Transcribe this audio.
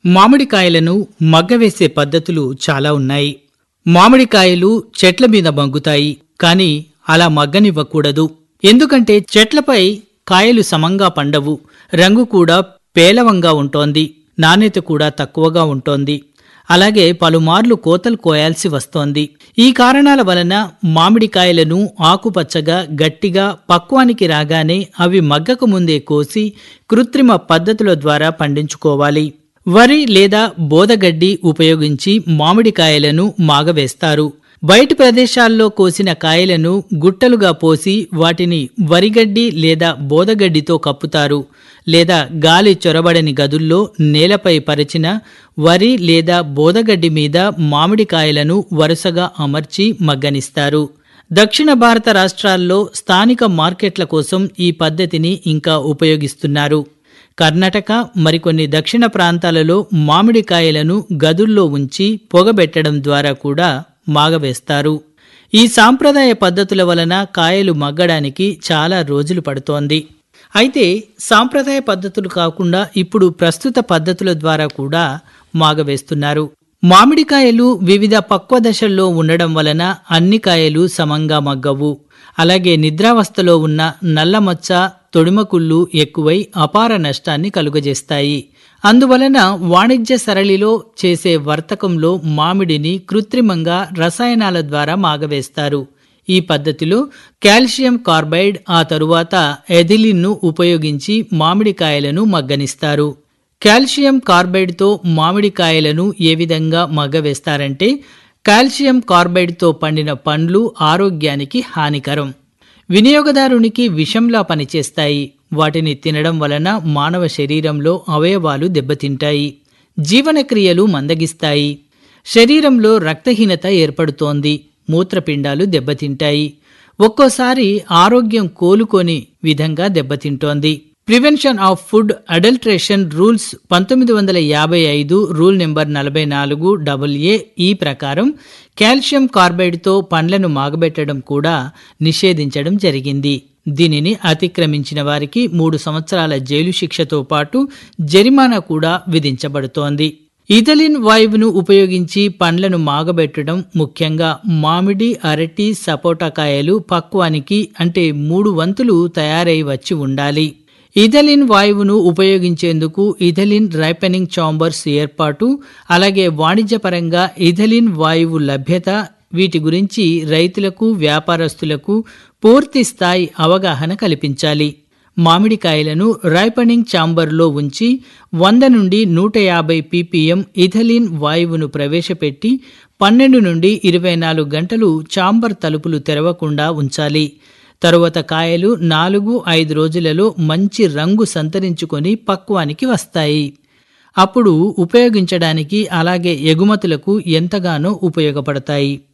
మామిడికాయలను మగ్గవేసే పద్ధతులు చాలా ఉన్నాయి మామిడికాయలు చెట్ల మీద మగ్గుతాయి కానీ అలా మగ్గనివ్వకూడదు ఎందుకంటే చెట్లపై కాయలు సమంగా పండవు రంగు కూడా పేలవంగా ఉంటోంది నాణ్యత కూడా తక్కువగా ఉంటోంది అలాగే పలుమార్లు కోతలు కోయాల్సి వస్తోంది ఈ కారణాల వలన మామిడికాయలను ఆకుపచ్చగా గట్టిగా పక్వానికి రాగానే అవి మగ్గక ముందే కోసి కృత్రిమ పద్ధతుల ద్వారా పండించుకోవాలి వరి లేదా బోదగడ్డి ఉపయోగించి మామిడికాయలను మాగవేస్తారు బయటి ప్రదేశాల్లో కోసిన కాయలను గుట్టలుగా పోసి వాటిని వరిగడ్డి లేదా బోదగడ్డితో కప్పుతారు లేదా గాలి చొరబడని గదుల్లో నేలపై పరిచిన వరి లేదా బోదగడ్డి మీద మామిడికాయలను వరుసగా అమర్చి మగ్గనిస్తారు దక్షిణ భారత రాష్ట్రాల్లో స్థానిక మార్కెట్ల కోసం ఈ పద్ధతిని ఇంకా ఉపయోగిస్తున్నారు కర్ణాటక మరికొన్ని దక్షిణ ప్రాంతాలలో మామిడికాయలను గదుల్లో ఉంచి పొగబెట్టడం ద్వారా కూడా మాగవేస్తారు ఈ సాంప్రదాయ పద్ధతుల వలన కాయలు మగ్గడానికి చాలా రోజులు పడుతోంది అయితే సాంప్రదాయ పద్ధతులు కాకుండా ఇప్పుడు ప్రస్తుత పద్ధతుల ద్వారా కూడా మాగవేస్తున్నారు మామిడికాయలు వివిధ పక్వ దశల్లో ఉండడం వలన అన్ని కాయలు సమంగా మగ్గవు అలాగే నిద్రావస్థలో ఉన్న నల్లమచ్చ తొడిమకుళ్ళు ఎక్కువై అపార నష్టాన్ని కలుగజేస్తాయి అందువలన వాణిజ్య సరళిలో చేసే వర్తకంలో మామిడిని కృత్రిమంగా రసాయనాల ద్వారా మాగవేస్తారు ఈ పద్ధతిలో కాల్షియం కార్బైడ్ ఆ తరువాత ఎథిలిన్ను ఉపయోగించి మామిడికాయలను మగ్గనిస్తారు కాల్షియం కార్బైడ్తో మామిడికాయలను ఏ విధంగా మగ్గవేస్తారంటే కాల్షియం కార్బైడ్తో పండిన పండ్లు ఆరోగ్యానికి హానికరం వినియోగదారునికి విషంలా పనిచేస్తాయి వాటిని తినడం వలన మానవ శరీరంలో అవయవాలు దెబ్బతింటాయి జీవనక్రియలు మందగిస్తాయి శరీరంలో రక్తహీనత ఏర్పడుతోంది మూత్రపిండాలు దెబ్బతింటాయి ఒక్కోసారి ఆరోగ్యం కోలుకొని విధంగా దెబ్బతింటోంది prevention of food adulteration rules పంతొమ్మిది వందల యాభై ఐదు రూల్ నెంబర్ నలభై నాలుగు డబుల్ ఏ ఈ ప్రకారం కాల్షియం కార్బైడ్తో పండ్లను మాగబెట్టడం కూడా నిషేధించడం జరిగింది దీనిని అతిక్రమించిన వారికి మూడు సంవత్సరాల జైలు శిక్షతో పాటు జరిమానా కూడా విధించబడుతోంది ఇథలిన్ వాయువును ఉపయోగించి పండ్లను మాగబెట్టడం ముఖ్యంగా మామిడి అరటి సపోటాకాయలు పక్వానికి అంటే మూడు వంతులు తయారై వచ్చి ఉండాలి ఇథలిన్ వాయువును ఉపయోగించేందుకు ఇథలిన్ రైపెనింగ్ చాంబర్స్ ఏర్పాటు అలాగే వాణిజ్యపరంగా ఇథలిన్ వాయువు లభ్యత వీటి గురించి రైతులకు వ్యాపారస్తులకు పూర్తి స్థాయి అవగాహన కల్పించాలి మామిడికాయలను రైపనింగ్ ఛాంబర్లో ఉంచి వంద నుండి నూట యాభై పీపీఎం ఇథలిన్ వాయువును ప్రవేశపెట్టి పన్నెండు నుండి ఇరవై నాలుగు గంటలు ఛాంబర్ తలుపులు తెరవకుండా ఉంచాలి తరువాత కాయలు నాలుగు ఐదు రోజులలో మంచి రంగు సంతరించుకొని పక్వానికి వస్తాయి అప్పుడు ఉపయోగించడానికి అలాగే ఎగుమతులకు ఎంతగానో ఉపయోగపడతాయి